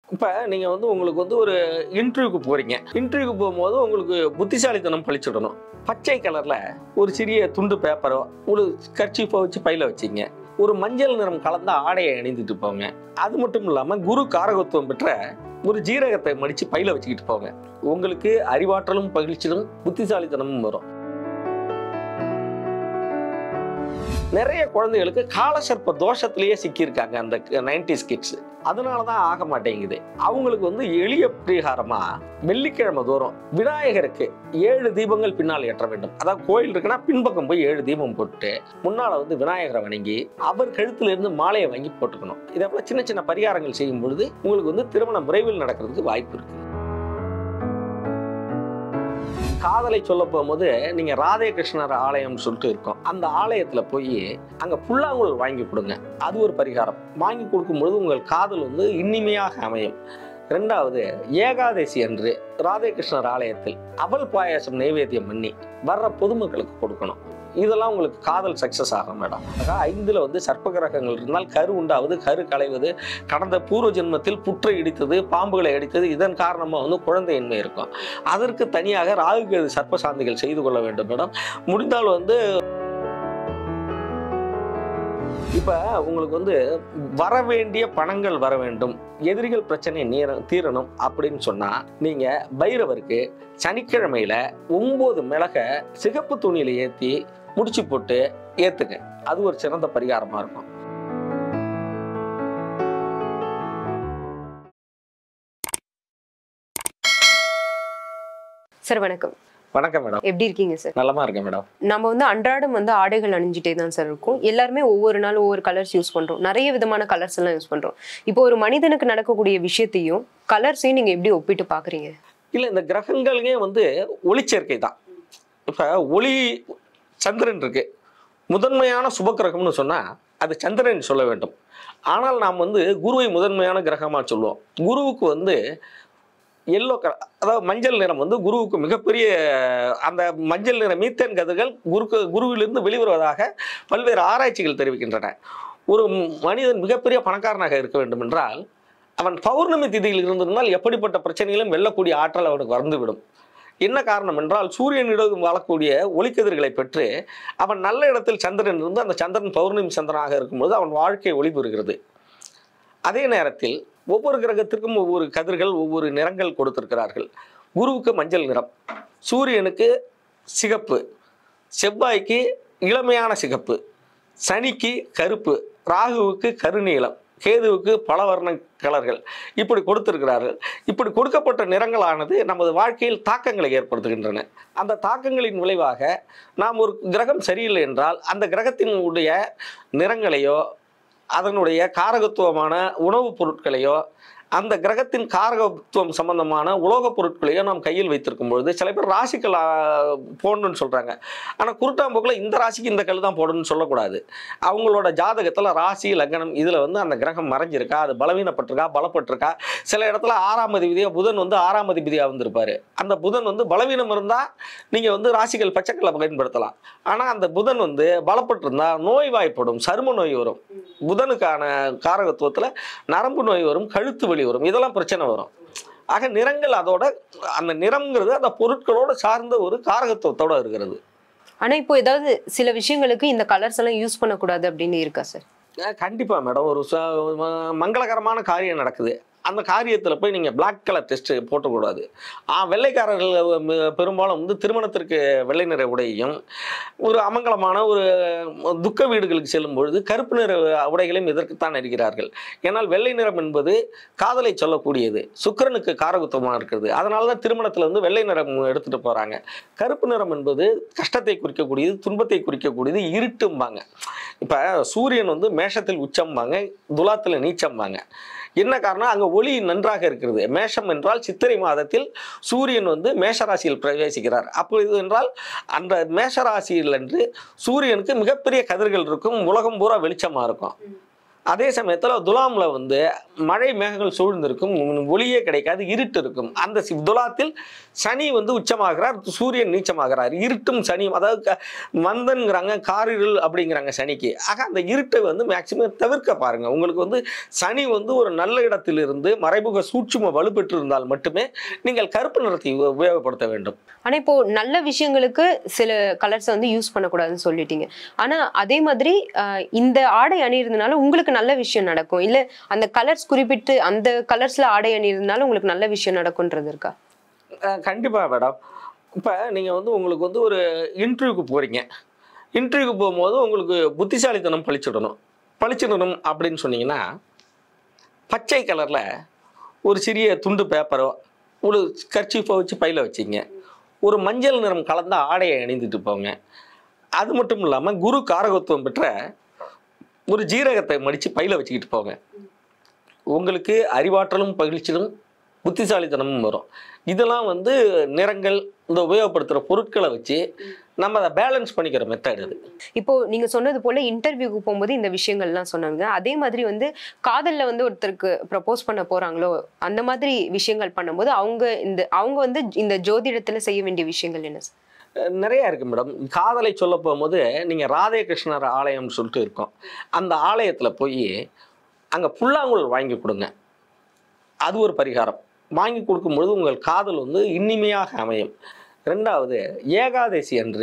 இப்போ நீங்கள் வந்து உங்களுக்கு வந்து ஒரு இன்டர்வியூக்கு போகிறீங்க இன்டர்வியூக்கு போகும்போது உங்களுக்கு புத்திசாலித்தனம் பழிச்சிடணும் பச்சை கலரில் ஒரு சிறிய துண்டு பேப்பரோ ஒரு கர்ச்சீஃபோ வச்சு பையில் வச்சிங்க ஒரு மஞ்சள் நிறம் கலந்த ஆடையை அணிந்துட்டு போங்க அது மட்டும் இல்லாமல் குரு காரகத்துவம் பெற்ற ஒரு ஜீரகத்தை மடித்து பையில் வச்சுக்கிட்டு போங்க உங்களுக்கு அறிவாற்றலும் பகிழ்ச்சியும் புத்திசாலித்தனமும் வரும் நிறைய குழந்தைகளுக்கு காலசர்ப்ப தோஷத்திலேயே சிக்கியிருக்காங்க அந்த நைன்டிஸ் கிட்ஸ் அதனால தான் ஆக மாட்டேங்குது அவங்களுக்கு வந்து எளிய பரிகாரமா வெள்ளிக்கிழமை தோறும் விநாயகருக்கு ஏழு தீபங்கள் பின்னால் ஏற்ற வேண்டும் அதாவது கோயில் இருக்குன்னா பின்பக்கம் போய் ஏழு தீபம் போட்டு முன்னால வந்து விநாயகரை வணங்கி அவர் கழுத்துல இருந்து மாலையை வாங்கி போட்டுக்கணும் இதே போல சின்ன சின்ன பரிகாரங்கள் செய்யும் பொழுது உங்களுக்கு வந்து திருமணம் விரைவில் நடக்கிறதுக்கு வாய்ப்பு இருக்கு காதலை சொல்ல போகும்போது நீங்க ராதே கிருஷ்ணர் ஆலயம் சொல்லிட்டு இருக்கோம் அந்த ஆலயத்துல போய் அங்க புல்லாங்குழல் வாங்கி கொடுங்க அது ஒரு பரிகாரம் வாங்கி கொடுக்கும்பொழுது உங்கள் காதல் வந்து இனிமையாக அமையும் ரெண்டாவது ஏகாதசி அன்று ராதே கிருஷ்ணர் ஆலயத்தில் அவல் பாயாசம் நைவேத்தியம் பண்ணி வர்ற பொதுமக்களுக்கு கொடுக்கணும் இதெல்லாம் உங்களுக்கு காதல் சக்சஸ் ஆகும் மேடம் ஆக ஐந்துல வந்து சர்ப்ப கிரகங்கள் இருந்தால் கரு உண்டாவது கரு களைவது கடந்த பூர்வ ஜென்மத்தில் புற்றை இடித்தது பாம்புகளை அடித்தது இதன் காரணமாக வந்து குழந்தையின்மை இருக்கும் அதற்கு தனியாக ராகுகேது சர்ப்ப சாந்திகள் செய்து கொள்ள வேண்டும் மேடம் முடிந்தால் வந்து இப்போ உங்களுக்கு வந்து வர வேண்டிய பணங்கள் வர வேண்டும் எதிரிகள் பிரச்சனை நீர தீரணும் அப்படின்னு சொன்னா நீங்க பைரவருக்கு சனிக்கிழமையில ஒன்பது மிளகை சிகப்பு துணியில ஏத்தி முடிச்சு போட்டு ஏத்துங்க அது ஒரு சிறந்த பரிகாரமா இருக்கும் சார் வணக்கம் வணக்கம் மேடம் எப்படி இருக்கீங்க சார் நல்லமா இருக்கேன் மேடம் நம்ம வந்து அன்றாடம் வந்து ஆடைகள் அணிஞ்சிட்டே தான் சார் இருக்கும் எல்லாருமே ஒவ்வொரு நாள் ஒவ்வொரு கலர்ஸ் யூஸ் பண்றோம் நிறைய விதமான கலர்ஸ் எல்லாம் யூஸ் பண்றோம் இப்போ ஒரு மனிதனுக்கு நடக்கக்கூடிய விஷயத்தையும் கலர்ஸையும் நீங்க எப்படி ஒப்பிட்டு பாக்குறீங்க இல்லை இந்த கிரகங்களே வந்து ஒளிச்சேர்க்கை தான் இப்போ ஒளி சந்திரன் இருக்கு முதன்மையான சுபக்கிரகம்னு சொன்னால் அது சந்திரன் சொல்ல வேண்டும் ஆனால் நாம் வந்து குருவை முதன்மையான கிரகமாக சொல்லுவோம் குருவுக்கு வந்து எல்லோ கலர் அதாவது மஞ்சள் நிறம் வந்து குருவுக்கு மிகப்பெரிய அந்த மஞ்சள் நிற மீத்தேன் கதிர்கள் குருக்கு குருவிலிருந்து வெளிவருவதாக பல்வேறு ஆராய்ச்சிகள் தெரிவிக்கின்றன ஒரு மனிதன் மிகப்பெரிய பணக்காரனாக இருக்க வேண்டும் என்றால் அவன் பௌர்ணமி திதியில் இருந்திருந்தால் எப்படிப்பட்ட பிரச்சனைகளும் வெல்லக்கூடிய ஆற்றல் அவனுக்கு வந்துவிடும் என்ன காரணம் என்றால் சூரியனிடம் வாழக்கூடிய ஒளிக்கதிர்களை பெற்று அவன் நல்ல இடத்தில் சந்திரன் இருந்து அந்த சந்திரன் பௌர்ணமி சந்திரனாக இருக்கும்போது அவன் வாழ்க்கை ஒளி பெறுகிறது அதே நேரத்தில் ஒவ்வொரு கிரகத்திற்கும் ஒவ்வொரு கதிர்கள் ஒவ்வொரு நிறங்கள் கொடுத்திருக்கிறார்கள் குருவுக்கு மஞ்சள் நிறம் சூரியனுக்கு சிகப்பு செவ்வாய்க்கு இளமையான சிகப்பு சனிக்கு கருப்பு ராகுவுக்கு கருநீலம் கேதுவுக்கு பல வர்ண கலர்கள் இப்படி கொடுத்திருக்கிறார்கள் இப்படி கொடுக்கப்பட்ட நிறங்களானது நமது வாழ்க்கையில் தாக்கங்களை ஏற்படுத்துகின்றன அந்த தாக்கங்களின் விளைவாக நாம் ஒரு கிரகம் சரியில்லை என்றால் அந்த கிரகத்தினுடைய நிறங்களையோ அதனுடைய காரகத்துவமான உணவுப் பொருட்களையோ அந்த கிரகத்தின் காரகத்துவம் சம்பந்தமான உலோகப் பொருட்களையோ நாம் கையில் வைத்திருக்கும் பொழுது சில பேர் ராசிகள் ஆ, போடணும்னு சொல்கிறாங்க ஆனால் குருட்டாம்போக்கில் இந்த ராசிக்கு இந்த கல் தான் போடணும்னு சொல்லக்கூடாது அவங்களோட ஜாதகத்தில் ராசி லக்னம் இதில் வந்து அந்த கிரகம் மறைஞ்சிருக்கா அது பலவீனப்பட்டிருக்கா பலப்பட்டிருக்கா சில இடத்துல ஆறாம் அதிபதியாக புதன் வந்து ஆறாம் அதிபதியாக வந்திருப்பாரு அந்த புதன் வந்து பலவீனம் இருந்தால் நீங்கள் வந்து ராசிகள் பச்சைக்கல்லை பயன்படுத்தலாம் ஆனால் அந்த புதன் வந்து பலப்பட்டிருந்தா நோய் வாய்ப்படும் சரும நோய் வரும் புதனுக்கான காரகத்துவத்தில் நரம்பு நோய் வரும் கழுத்து வலி வரும் இதெல்லாம் பிரச்சனை வரும் ஆக நிறங்கள் அதோட அந்த நிறம்ங்கிறது அந்த பொருட்களோட சார்ந்த ஒரு காரகத்துவத்தோட இருக்கிறது ஆனா இப்போ ஏதாவது சில விஷயங்களுக்கு இந்த கலர்ஸ் எல்லாம் யூஸ் பண்ணக்கூடாது அப்படின்னு இருக்கா சார் அஹ் கண்டிப்பா மேடம் ஒரு ச- ம- மங்களகரமான காரியம் நடக்குது அந்த காரியத்தில் போய் நீங்கள் பிளாக் கலர் டெஸ்ட் போட்டக்கூடாது ஆ வெள்ளைக்காரர்கள் ம- பெரும்பாலும் வந்து திருமணத்திற்கு வெள்ளை நிற உடையையும் ஒரு அமங்கலமான ஒரு துக்க வீடுகளுக்கு செல்லும் பொழுது கருப்பு நிற உடைகளையும் இதற்குத்தான் இருக்கிறார்கள் ஏன்னால் வெள்ளை நிறம் என்பது காதலை சொல்லக்கூடியது சுக்கிரனுக்கு காரகுத்தமாக இருக்கிறது அதனால தான் திருமணத்தில் வந்து வெள்ளை நிறம் எடுத்துகிட்டு போகிறாங்க கருப்பு நிறம் என்பது கஷ்டத்தை குறிக்கக்கூடியது துன்பத்தை குறிக்கக்கூடியது இருட்டும்பாங்க இப்போ சூரியன் வந்து மேஷத்தில் உச்சம்பாங்க துலாத்தில் நீச்சம்பாங்க என்ன காரணம் அங்கே ஒளி நன்றாக இருக்கிறது மேஷம் என்றால் சித்திரை மாதத்தில் சூரியன் வந்து மேஷராசியில் பிரவேசிக்கிறார் அப்பொழுது என்றால் அந்த மேஷராசியில் என்று சூரியனுக்கு மிகப்பெரிய கதிர்கள் இருக்கும் உலகம் பூரா வெளிச்சமாக இருக்கும் அதே சமயத்தில் துலாமில் வந்து மழை மேகங்கள் சூழ்ந்திருக்கும் ஒளியே கிடைக்காது இருட்டு இருக்கும் அந்த சி- துலாத்தில் சனி வந்து உச்சமாகிறார் சூரியன் நீச்சமாகிறார் இருட்டும் சனியும் அதாவது க- மந்தன்கிறாங்க காரிருள் அப்படிங்கிறாங்க சனிக்கு ஆக அந்த இருட்டை வந்து மேக்சிமம் தவிர்க்க பாருங்க உங்களுக்கு வந்து சனி வந்து ஒரு நல்ல இடத்திலிருந்து மறைமுக சூட்சும வலுப்பெற்று இருந்தால் மட்டுமே நீங்கள் கருப்பு நிறத்தை உப- உபயோகப்படுத்த வேண்டும் ஆனா இப்போ நல்ல விஷயங்களுக்கு சில கலர்ஸ் வந்து யூஸ் பண்ணக்கூடாதுன்னு சொல்லிட்டீங்க ஆனா அதே மாதிரி ஆஹ், இந்த ஆடை அணியிருந்தனால உங்களுக்கு நல்ல விஷயம் நடக்கும் இல்ல அந்த கலர்ஸ் குறிப்பிட்டு அந்த கலர்ஸ்ல ஆடை அணியிருந்தனால உங்களுக்கு நல்ல விஷயம் நடக்கும்ன்றது இருக்கா அஹ் கண்டிப்பா மேடம் இப்போ நீங்கள் வந்து உங்களுக்கு வந்து ஒரு இன்டர்வியூக்கு போகிறீங்க இன்டர்வியூக்கு போகும்போது உங்களுக்கு புத்திசாலித்தனம் பழிச்சிடணும் பழிச்சிடணும் அப்படின்னு சொன்னீங்கன்னா பச்சை கலரில் ஒரு சிறிய துண்டு பேப்பரோ ஒரு கர்ச்சீஃபை வச்சு பையில் வச்சிங்க ஒரு மஞ்சள் நிறம் கலந்த ஆடையை அணிந்துட்டு போங்க அது மட்டும் இல்லாமல் குரு காரகத்துவம் பெற்ற ஒரு ஜீரகத்தை மடித்து பையில் வச்சுக்கிட்டு போங்க உங்களுக்கு அறிவாற்றலும் பகிழ்ச்சியும் புத்திசாலித்தனமும் வரும் இதெல்லாம் வந்து நிறங்கள் இந்த உபயோகப்படுத்துகிற பொருட்களை வச்சு நம்ம அதை பேலன்ஸ் பண்ணிக்கிற மெத்தட் அது இப்போ நீங்க சொன்னது போல இன்டர்வியூக்கு போகும்போது இந்த விஷயங்கள்லாம் சொன்னாங்க அதே மாதிரி வந்து காதல்ல வந்து ஒருத்தருக்கு ப்ரப்போஸ் பண்ண போறாங்களோ அந்த மாதிரி விஷயங்கள் பண்ணும்போது அவங்க இந்த அவங்க வந்து இந்த ஜோதிடத்துல செய்ய வேண்டிய விஷயங்கள் என்ன சார் அஹ் நிறைய இருக்கு மேடம் காதலை சொல்ல போகும்போது நீங்கள் ராதே கிருஷ்ணர் ஆலயம்னு சொல்லிட்டு இருக்கோம் அந்த ஆலயத்தில் போய் அங்கே புல்லாங்குழல் வாங்கி கொடுங்க அது ஒரு பரிகாரம் வாங்கி கொடுக்கும்பொழுது உங்கள் காதல் வந்து இனிமையாக அமையும் ரெண்டாவது ஏகாதசி அன்று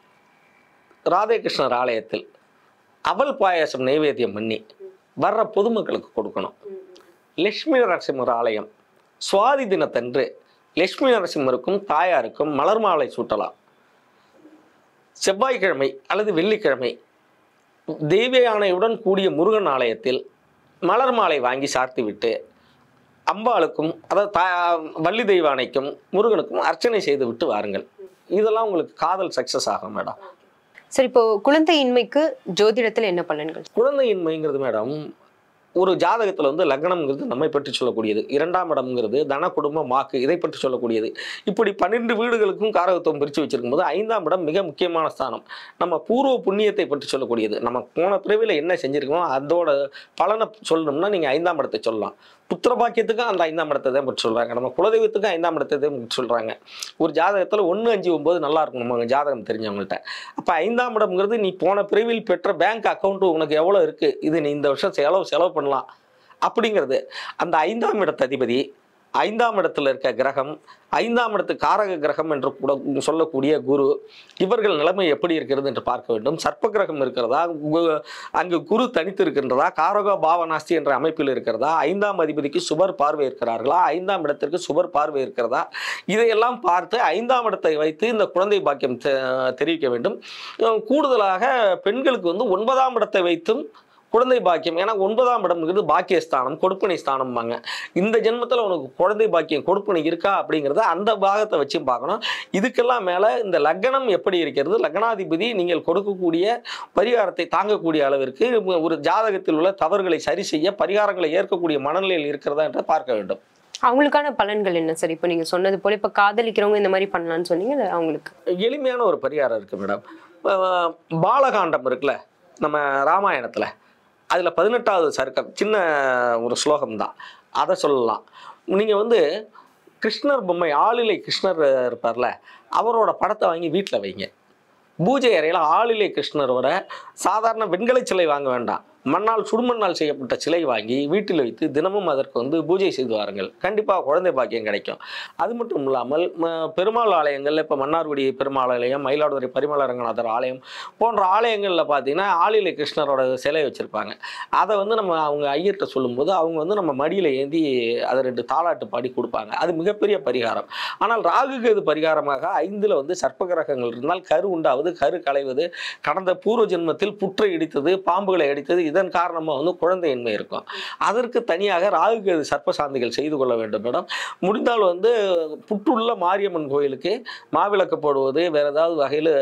ராதே கிருஷ்ணர் ஆலயத்தில் அவல் பாயாசம் நைவேத்தியம் பண்ணி வர்ற பொதுமக்களுக்கு கொடுக்கணும் லட்சுமி நரசிம்மர் ஆலயம் சுவாதி தினத்தன்று லட்சுமி நரசிம்மருக்கும் தாயாருக்கும் மலர் மாலை சூட்டலாம் செவ்வாய்க்கிழமை அல்லது வெள்ளிக்கிழமை தெய்வ யானையுடன் கூடிய முருகன் ஆலயத்தில் மலர் மாலை வாங்கி சார்த்திவிட்டு அம்பாளுக்கும் அதாவது தா வள்ளி தெய்வானைக்கும் முருகனுக்கும் அர்ச்சனை செய்து விட்டு வாருங்கள் இதெல்லாம் உங்களுக்கு காதல் சக்ஸஸ் ஆகும் மேடம் சரி இப்போ குழந்தையின்மைக்கு ஜோதிடத்துல என்ன பலன்கள் குழந்தையின்மைங்கிறது மேடம் ஒரு ஜாதகத்தில் வந்து லக்னம்ங்கிறது நம்மை பற்றி சொல்லக்கூடியது இரண்டாம் இடம்ங்கிறது தன குடும்ப மாக்கு இதை பற்றி சொல்லக்கூடியது இப்படி பன்னிரெண்டு வீடுகளுக்கும் காரகத்துவம் பிரித்து வச்சிருக்கும் போது ஐந்தாம் இடம் மிக முக்கியமான ஸ்தானம் நம்ம பூர்வ புண்ணியத்தை பற்றி சொல்லக்கூடியது நம்ம போன பிறவியில் என்ன செஞ்சிருக்கோமோ அதோட பலனை சொல்லணும்னா நீங்கள் ஐந்தாம் இடத்தை சொல்லலாம் புத்திர பாக்கியத்துக்கும் அந்த ஐந்தாம் இடத்தை தான் பற்றி சொல்கிறாங்க நம்ம குலதெய்வத்துக்கும் ஐந்தாம் இடத்தை தான் பற்றி சொல்கிறாங்க ஒரு ஜாதகத்தில் ஒன்று அஞ்சு ஒம்பது நல்லா இருக்கும் நம்ம ஜாதகம் தெரிஞ்சவங்கள்ட்ட அப்போ ஐந்தாம் இடம்ங்கிறது நீ போன பிரிவில் பெற்ற பேங்க் அக்கௌண்ட் உனக்கு எவ்வளோ இருக்குது இது நீ இந்த வருஷம் செலவு செலவு பண்ணலாம் அப்படிங்கிறது அந்த ஐந்தாம் இடத்த அதிபதி ஐந்தாம் இடத்துல இருக்க கிரகம் ஐந்தாம் இடத்து காரக கிரகம் என்று கூட சொல்லக்கூடிய குரு இவர்கள் நிலைமை எப்படி இருக்கிறது என்று பார்க்க வேண்டும் சர்ப்ப கிரகம் இருக்கிறதா கு- அங்கு குரு தனித்து இருக்கின்றதா காரக பாவனாஸ்தி என்ற அமைப்பில் இருக்கிறதா ஐந்தாம் அதிபதிக்கு சுபர் பார்வை இருக்கிறார்களா ஐந்தாம் இடத்திற்கு சுபர் பார்வை இருக்கிறதா இதையெல்லாம் பார்த்து ஐந்தாம் இடத்தை வைத்து இந்த குழந்தை பாக்கியம் தெ- தெரிவிக்க வேண்டும் அஹ் கூடுதலாக பெண்களுக்கு வந்து ஒன்பதாம் இடத்தை வைத்தும் குழந்தை பாக்கியம் ஏன்னா ஒன்பதாம் இடம்ங்கிறது பாக்கியஸ்தானம் கொடுப்பனை ஸ்தானம்பாங்க இந்த ஜென்மத்தில் உனக்கு குழந்தை பாக்கியம் கொடுப்பனை இருக்கா அப்படிங்கிறத அந்த பாகத்தை வச்சு பார்க்கணும் இதுக்கெல்லாம் மேலே இந்த லக்னம் எப்படி இருக்கிறது லக்னாதிபதி நீங்கள் கொடுக்கக்கூடிய பரிகாரத்தை தாங்கக்கூடிய அளவிற்கு ஒரு ஜாதகத்தில் உள்ள தவறுகளை சரி செய்ய பரிகாரங்களை ஏற்கக்கூடிய மனநிலையில் இருக்கிறதா என்று பார்க்க வேண்டும் அவங்களுக்கான பலன்கள் என்ன சார் இப்போ நீங்க சொன்னது போல இப்ப காதலிக்கிறவங்க இந்த மாதிரி பண்ணலாம்னு சொன்னீங்க இல்ல அவங்களுக்கு எளிமையான ஒரு பரிகாரம் இருக்குது மேடம் அஹ் பாலகாண்டம் இருக்குல்ல நம்ம ராமாயணத்தில் அதில் பதினெட்டாவது சருக்கம் சின்ன ஒரு ஸ்லோகம் தான் அதை சொல்லலாம் நீங்கள் வந்து கிருஷ்ணர் பொம்மை ஆளிலை கிருஷ்ணர் இருப்பார்ல அவரோட படத்தை வாங்கி வீட்டில் வைங்க பூஜை அறையில் ஆளிலை கிருஷ்ணரோட சாதாரண வெண்கல சிலை வாங்க வேண்டாம் மண்ணால் சுடுமண்ணால் செய்யப்பட்ட சிலை வாங்கி வீட்டில் வைத்து தினமும் அதற்கு வந்து பூஜை செய்து வாருங்கள் கண்டிப்பாக குழந்தை பாக்கியம் கிடைக்கும் அது மட்டும் இல்லாமல் ம- பெருமாள் ஆலயங்கள் இப்போ மன்னார்குடி பெருமாள் ஆலயம் மயிலாடுதுறை பரிமளரங்கநாதர் ஆலயம் போன்ற ஆலயங்களில் பார்த்தீங்கன்னா ஆளிலை கிருஷ்ணரோட சிலை வச்சுருப்பாங்க அதை வந்து நம்ம அவங்க ஐயர்கிட்ட சொல்லும்போது அவங்க வந்து நம்ம மடியில் ஏந்தி அதை ரெண்டு தாலாட்டு பாடி கொடுப்பாங்க அது மிகப்பெரிய பரிகாரம் ஆனால் ராகு கேது பரிகாரமாக ஐந்தில் வந்து சர்ப்ப கிரகங்கள் இருந்தால் கரு உண்டாவது கரு களைவது கடந்த பூர்வ ஜென்மத்தில் புற்றை இடித்தது பாம்புகளை அடித்தது இதன் காரணமாக வந்து குழந்தையின்மை இருக்கும் அதற்கு தனியாக ராகு கேது சர்ப்ப சாந்திகள் செய்து கொள்ள வேண்டும் மேடம் முடிந்தால் வந்து புற்றுள்ள மாரியம்மன் கோயிலுக்கு மாவிளக்கு போடுவது வேற ஏதாவது வகையில்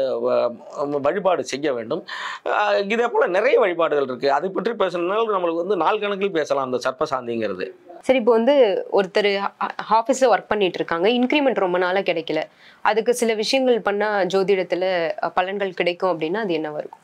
வழிபாடு செய்ய வேண்டும் அஹ் இதே போல் நிறைய வழிபாடுகள் இருக்குது அதை பற்றி பேசணும்னாலும் நம்மளுக்கு வந்து நாள் கணக்கில் பேசலாம் அந்த சர்ப்ப சாந்திங்கிறது சரி இப்போ வந்து ஒருத்தர் ஆஃபீஸில் ஒர்க் பண்ணிட்டு இருக்காங்க இன்க்ரிமெண்ட் ரொம்ப நாளா கிடைக்கல அதுக்கு சில விஷயங்கள் பண்ணா ஜோதிடத்துல அஹ், பலன்கள் கிடைக்கும் அப்படின்னா அது என்னவா இருக்கும்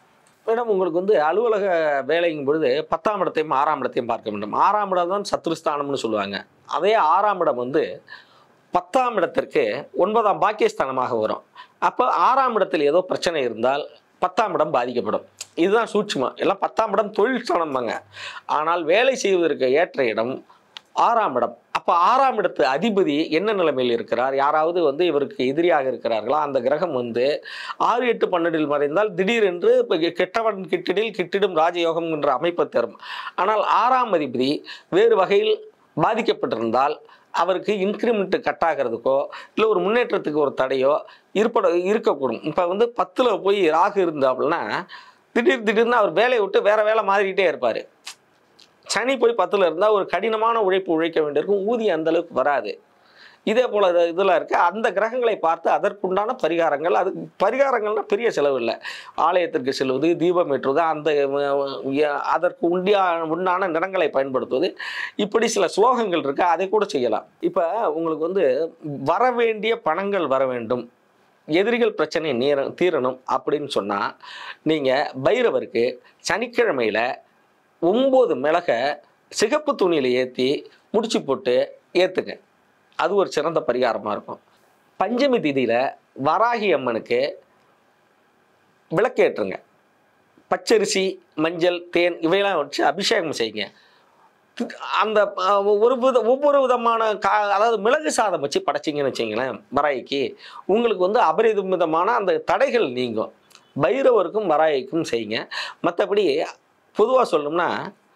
மேடம் உங்களுக்கு வந்து அலுவலக வேலைங்கும் பொழுது பத்தாம் இடத்தையும் ஆறாம் இடத்தையும் பார்க்க வேண்டும் ஆறாம் இடம் தான் சத்ருஸ்தானம்னு சொல்லுவாங்க அதே ஆறாம் இடம் வந்து பத்தாம் இடத்திற்கு ஒன்பதாம் பாக்கியஸ்தானமாக வரும் அப்போ ஆறாம் இடத்தில் ஏதோ பிரச்சனை இருந்தால் பத்தாம் இடம் பாதிக்கப்படும் இதுதான் சூட்சுமம் எல்லாம் பத்தாம் இடம் தொழில் ஸ்தானம்பாங்க ஆனால் வேலை செய்வதற்கு ஏற்ற இடம் ஆறாம் இடம் அப்போ ஆறாம் இடத்து அதிபதி என்ன நிலைமையில் இருக்கிறார் யாராவது வந்து இவருக்கு எதிரியாக இருக்கிறார்களா அந்த கிரகம் வந்து ஆறு எட்டு பன்னெண்டில் மறைந்தால் திடீரென்று இப்போ கெட்டவன் கிட்டிடில் கிட்டிடும் ராஜயோகம் என்ற அமைப்பை தரும் ஆனால் ஆறாம் அதிபதி வேறு வகையில் பாதிக்கப்பட்டிருந்தால் அவருக்கு இன்க்ரிமெண்ட் கட் ஆகிறதுக்கோ இல்லை ஒரு முன்னேற்றத்துக்கு ஒரு தடையோ இருப்பட இருக்கக்கூடும் இப்போ வந்து பத்தில் போய் ராகு இருந்தாப்புலனா திடீர் திடீர்னு அவர் வேலையை விட்டு வேற வேலை மாறிக்கிட்டே இருப்பார் சனி போய் பத்தில் இருந்தால் ஒரு கடினமான உழைப்பு உழைக்க வேண்டியிருக்கும் ஊதியம் அந்த அளவுக்கு வராது இதே போல் இதில் இருக்க அந்த கிரகங்களை பார்த்து அதற்குண்டான பரிகாரங்கள் அது பரிகாரங்கள்னா பெரிய செலவு இல்லை ஆலயத்திற்கு செல்வது தீபம் ஏற்றுவது அந்த அஹ், ய- அதற்கு உண்டியா உண்டான நிறங்களை பயன்படுத்துவது இப்படி சில ஸ்லோகங்கள் இருக்கு அதை கூட செய்யலாம் இப்போ உங்களுக்கு வந்து வர வேண்டிய பணங்கள் வர வேண்டும் எதிரிகள் பிரச்சனை நீர தீரணும் அப்படின்னு சொன்னால் நீங்கள் பைரவருக்கு சனிக்கிழமையில் ஒம்பது மிளகை சிகப்பு துணியில் ஏற்றி முடிச்சு போட்டு ஏற்றுங்க அது ஒரு சிறந்த பரிகாரமாக இருக்கும் பஞ்சமி திதியில் வராகி அம்மனுக்கு விளக்கேற்றுங்க பச்சரிசி மஞ்சள் தேன் இவையெல்லாம் வச்சு அபிஷேகம் செய்யுங்க அந்த அஹ், ஒரு வித ஒவ்வொரு விதமான கா அதாவது மிளகு சாதம் வச்சு படைச்சிங்கன்னு வச்சிங்களேன் வராய்க்கு உங்களுக்கு வந்து அபரிதமிதமான அந்த தடைகள் நீங்கும் பைரவருக்கும் வராய்க்கும் செய்யுங்க மற்றபடி பொதுவாக சொல்லணும்னா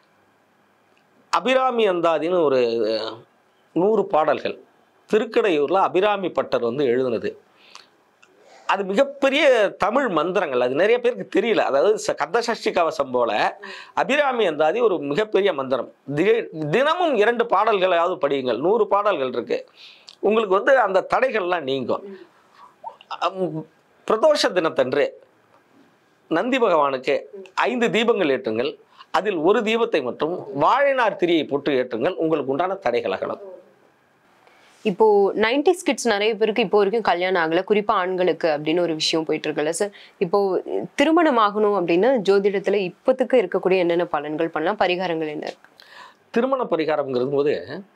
அபிராமி அந்தாதின்னு ஒரு அஹ், நூறு பாடல்கள் திருக்கடையூரில் அபிராமி பட்டர் வந்து எழுதுனது அது மிகப்பெரிய தமிழ் மந்திரங்கள் அது நிறைய பேருக்கு தெரியல அதாவது ச- கந்தசஷ்டி கவசம் போல அபிராமி அந்தாதி ஒரு மிகப்பெரிய மந்திரம் தி- தினமும் இரண்டு பாடல்களாவது படியுங்கள் நூறு பாடல்கள் இருக்கு உங்களுக்கு வந்து அந்த தடைகள்லாம் நீங்கும் அம், பிரதோஷ தினத்தன்று நந்தி பகவானுக்கு ஐந்து தீபங்கள் ஏற்றுங்கள் அதில் ஒரு தீபத்தை மட்டும் வாழைநார் திரியை போட்டு ஏற்றுங்கள் உங்களுக்கு உண்டான தடைகள் அகலும் இப்போ நைன்டி கிட்ஸ் நிறைய பேருக்கு இப்போ வரைக்கும் கல்யாணம் ஆகல குறிப்பா ஆண்களுக்கு அப்படின்னு ஒரு விஷயம் போயிட்டு இருக்குல்ல சார் இப்போ திருமணம் ஆகணும் அப்படின்னு ஜோதிடத்துல இப்போத்துக்கு இருக்கக்கூடிய என்னென்ன பலன்கள் பண்ணலாம் பரிகாரங்கள் என்ன இருக்கு திருமண பரிகாரம்ங்கிறது போது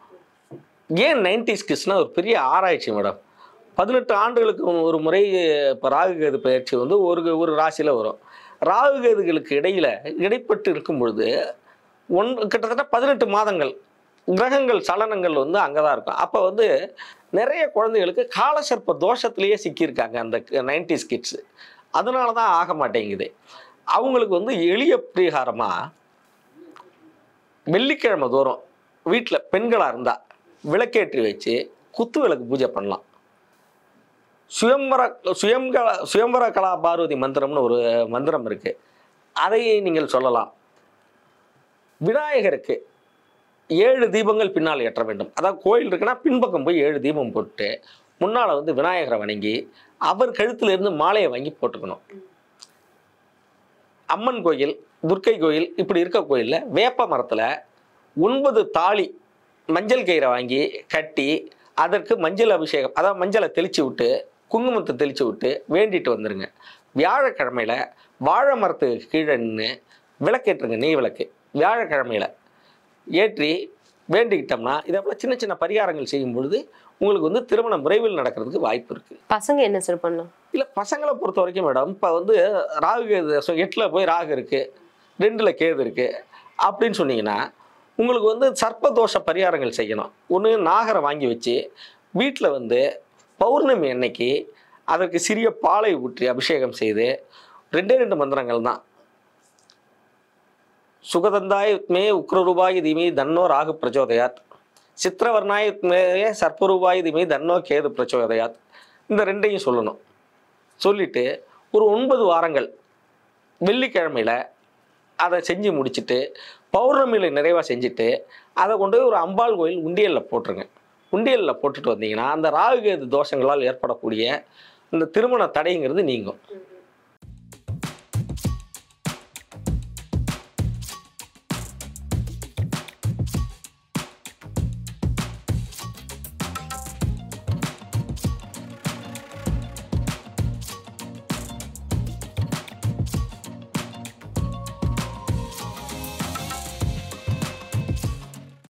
ஏன் நைன்டிஸ் கிஸ்னா ஒரு பெரிய ஆராய்ச்சி மேடம் பதினெட்டு ஆண்டுகளுக்கு ஒரு முறை இப்போ ராகுகேது பயிற்சி வந்து ஒரு ஒரு ராசியில் வரும் ராகுகேதுகளுக்கு இடையில இடைப்பட்டு இருக்கும் பொழுது ஒன் கிட்டத்தட்ட பதினெட்டு மாதங்கள் கிரகங்கள் சலனங்கள் வந்து அங்கே தான் இருக்கும் அப்போ வந்து நிறைய குழந்தைகளுக்கு காலசர்ப்ப தோஷத்திலேயே சிக்கியிருக்காங்க அந்த நைன்டிஸ் கிட்ஸு அதனால தான் ஆக மாட்டேங்குது அவங்களுக்கு வந்து எளிய பரிகாரமாக வெள்ளிக்கிழமை தோறும் வீட்டில் பெண்களாக இருந்தால் விளக்கேற்றி வச்சு குத்து விளக்கு பூஜை பண்ணலாம் சுயம்பர சுயம்கல சுயம்பர கலா பார்வதி மந்திரம்னு ஒரு மந்திரம் இருக்குது அதை நீங்கள் சொல்லலாம் விநாயகருக்கு ஏழு தீபங்கள் பின்னால் ஏற்ற வேண்டும் அதாவது கோயில் இருக்குன்னா பின்பக்கம் போய் ஏழு தீபம் போட்டு முன்னால் வந்து விநாயகரை வணங்கி அவர் கழுத்துல இருந்து மாலையை வாங்கி போட்டுக்கணும் அம்மன் கோயில் துர்க்கை கோயில் இப்படி இருக்க கோயிலில் வேப்ப மரத்தில் ஒன்பது தாலி மஞ்சள் கயிறை வாங்கி கட்டி அதற்கு மஞ்சள் அபிஷேகம் அதாவது மஞ்சளை தெளித்து விட்டு குங்குமத்தை தெளித்து விட்டு வேண்டிட்டு வந்துருங்க வியாழக்கிழமையில் வாழை மரத்துக்கு கீழே நின்று விளக்கேற்றுங்க நெய் விளக்கு வியாழக்கிழமையில் ஏற்றி வேண்டிக்கிட்டோம்னா இதே போல் சின்ன சின்ன பரிகாரங்கள் செய்யும் பொழுது உங்களுக்கு வந்து திருமணம் விரைவில் நடக்கிறதுக்கு வாய்ப்பு இருக்குது பசங்க என்ன சார் பண்ணலாம் இல்லை பசங்களை பொறுத்த வரைக்கும் மேடம் இப்போ வந்து ராகு கேது ஸோ எட்டில் போய் ராகு இருக்குது ரெண்டில் கேது இருக்குது அப்படின்னு சொன்னீங்கன்னா உங்களுக்கு வந்து சர்ப்பதோஷ பரிகாரங்கள் செய்யணும் ஒன்று நாகரை வாங்கி வச்சு வீட்டில் வந்து பௌர்ணமி அன்னைக்கு அதற்கு சிறிய பாலை ஊற்றி அபிஷேகம் செய்து ரெண்டே ரெண்டு மந்திரங்கள் தான் சுகதந்தாய் மே உக்ரரூபாய் தீமி தன்னோ ராகு பிரச்சோதயாத் சித்திரவர்ணாய் மே சர்ப்பரூபாய் தீமி தன்னோ கேது பிரச்சோதயாத் இந்த ரெண்டையும் சொல்லணும் சொல்லிட்டு ஒரு ஒன்பது வாரங்கள் வெள்ளிக்கிழமையில் அதை செஞ்சு முடிச்சுட்டு பௌர்ணமியில் நிறைவாக செஞ்சுட்டு அதை கொண்டு போய் ஒரு அம்பாள் கோயில் உண்டியலில் போட்டுருங்க உண்டியலில் போட்டுட்டு வந்தீங்கன்னா அந்த ராகுகேது தோஷங்களால் ஏற்படக்கூடிய இந்த திருமண தடைங்கிறது நீங்கும்